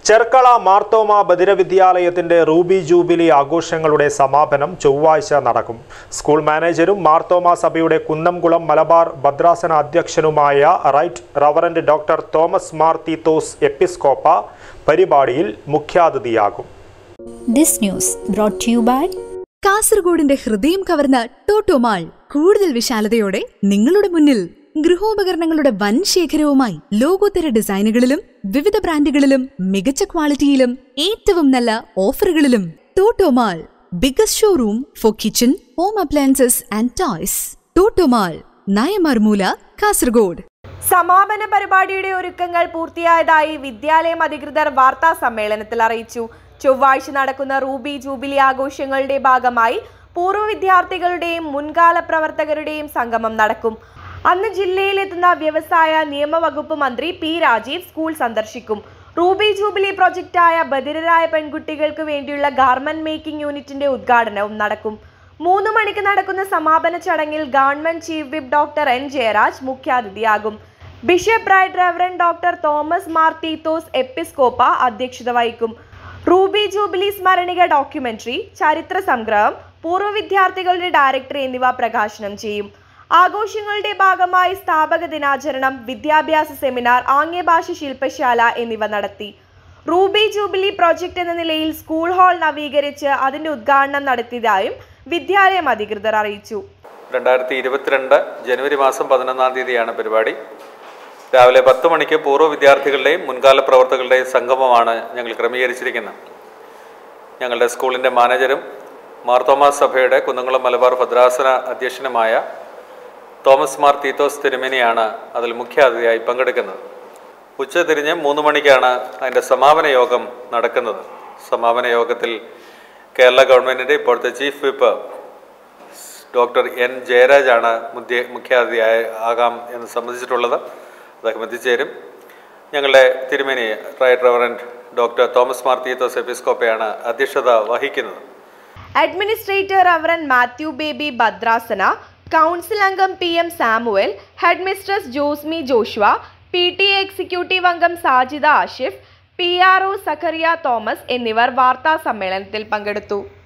ചെർക്കള മാർത്തോമ ബദിരവിദ്യാലയത്തിന്റെ ruby jubilee ആഘോഷങ്ങളുടെ സമാപനം ചൊവ്വാഴ്ച നടക്കും സ്കൂൾ മാനേജരും മാർത്തോമ സഭയുടെ കുന്നംകുളം മലബാർ ഭദ്രാസന അധ്യക്ഷനുമായ right reverend doctor Thomas Mar Theethos Episcopa പരിപാടിയിൽ മുഖ്യാതിഥിയാകും This news brought to you by കാസർഗോഡിന്റെ ഹൃദയം കവർന്ന ടോട്ടോമാൾ കൂടുതൽ വിശാലതയോടെ നിങ്ങളുടെ മുന്നിൽ ഗൃഹോപകരണങ്ങളുടെ വൻ ശേഖരവുമായി ലോകോത്തര ഡിസൈനുകളിലും വിവിധ ബ്രാൻഡുകളിലും മികച്ച ക്വാളിറ്റിയിലും ഏറ്റവും നല്ല ഓഫറുകളിലും Totomall biggest showroom for kitchen home appliances and toys Totomall Nayamarmoola Kasaragod സമാപന പരിപാടിയുടെ ഒരുക്കങ്ങൾ പൂർത്തിയായതായി വിദ്യാലയം അധികൃതർ വാർത്താ സമ്മേളനത്തിൽ അറിയിച്ചു ചൊവ്വാഴ്ച നടക്കുന്ന റൂബി ജൂബിലി ആഘോഷങ്ങളുടെ ഭാഗമായി പൂർവ്വ വിദ്യാർത്ഥികളുടെയും മുൻകാല പ്രവർത്തകരുടെയും സംഗമം നടക്കും അന്ന് ജില്ലയിലെത്തുന്ന വ്യവസായ നിയമവകുപ്പ് മന്ത്രി പി രാജീവ് സ്കൂൾ സന്ദർശിക്കും റൂബി ജൂബിലി പ്രൊജക്റ്റായ ബധിരരായ പെൺകുട്ടികൾക്ക് വേണ്ടിയുള്ള ഗാർമെന്റ് മേക്കിംഗ് യൂണിറ്റിന്റെ ഉദ്ഘാടനവും നടക്കും മൂന്ന് മണിക്ക് നടക്കുന്ന സമാപന ചടങ്ങിൽ government chief whip doctor N Jayaraj മുഖ്യാതിഥിയാകും bishop right reverend doctor Thomas Mar Theethos Episcopa അധ്യക്ഷത വഹിക്കും റൂബി ജൂബിലി സ്മരണിക ഡോക്യുമെന്ററി ചരിത്ര സംഗ്രഹം പൂർവ്വ വിദ്യാർത്ഥികളുടെ ഡയറക്ടർ എന്നിവ പ്രകാശനം ചെയ്യും ആഘോഷങ്ങളുടെ ഭാഗമായി സ്ഥാപക ദിനാചരണം വിദ്യാഭ്യാസ സെമിനാർ ആംഗ്യഭാഷ ശില്പശാല എന്നിവ നടത്തി റൂബി ജൂബിലി പ്രോജക്റ്റ് എന്ന നിലയിൽ സ്കൂൾ ഹാൾ നവീകരിച്ച് അതിന്റെ ഉദ്ഘാടനം നടത്തിയതായും വിദ്യാലയം അധികൃതർ അറിയിച്ചു രണ്ടായിരത്തി ഇരുപത്തിരണ്ട് ജനുവരി മാസം പതിനൊന്നാം തീയതിയാണ് പരിപാടി രാവിലെ പത്ത് മണിക്ക് പൂർവ്വ വിദ്യാർത്ഥികളുടെയും മുൻകാല പ്രവർത്തകരുടെയും സംഗമമാണ് ഞങ്ങൾ ക്രമീകരിച്ചിരിക്കുന്നത് ഞങ്ങളുടെ സ്കൂളിൻ്റെ മാനേജരും മാർത്തോമാ സഭയുടെ കുന്നംകുളം മലബാർ ഭദ്രാസന അധ്യക്ഷനുമായ തോമസ് മാർ തീത്തോസ് തിരുമേനിയാണ് അതിൽ മുഖ്യാതിഥിയായി പങ്കെടുക്കുന്നത് ഉച്ച തിരിഞ്ഞ് മൂന്ന് മണിക്കാണ് അതിൻ്റെ സമാപന യോഗം നടക്കുന്നത് സമാപന യോഗത്തിൽ കേരള ഗവൺമെൻറ്റിൻ്റെ ഇപ്പോഴത്തെ ചീഫ് വിപ്പ് ഡോക്ടർ എൻ ജയരാജാണ് മുഖ്യ മുഖ്യാതിഥിയായ ആകാം എന്ന് സംബന്ധിച്ചിട്ടുള്ളത് അദ്ദേഹം എത്തിച്ചേരും ഞങ്ങളുടെ തിരുമേനി right reverend doctor Thomas Mar Theethos എപ്പിസ്കോപ്പയാണ് അധ്യക്ഷത വഹിക്കുന്നത് അഡ്മിനിസ്ട്രേറ്റർ റവറൻ മാത്യു ബേബി ഭദ്രാസന കൗൺസിൽ അംഗം P M Samuel headmistress Josmi Joshua P T A executive അംഗം Sajida Ashif P R O Zachariah Thomas എന്നിവർ വാർത്താ സമ്മേളനത്തിൽ പങ്കെടുത്തു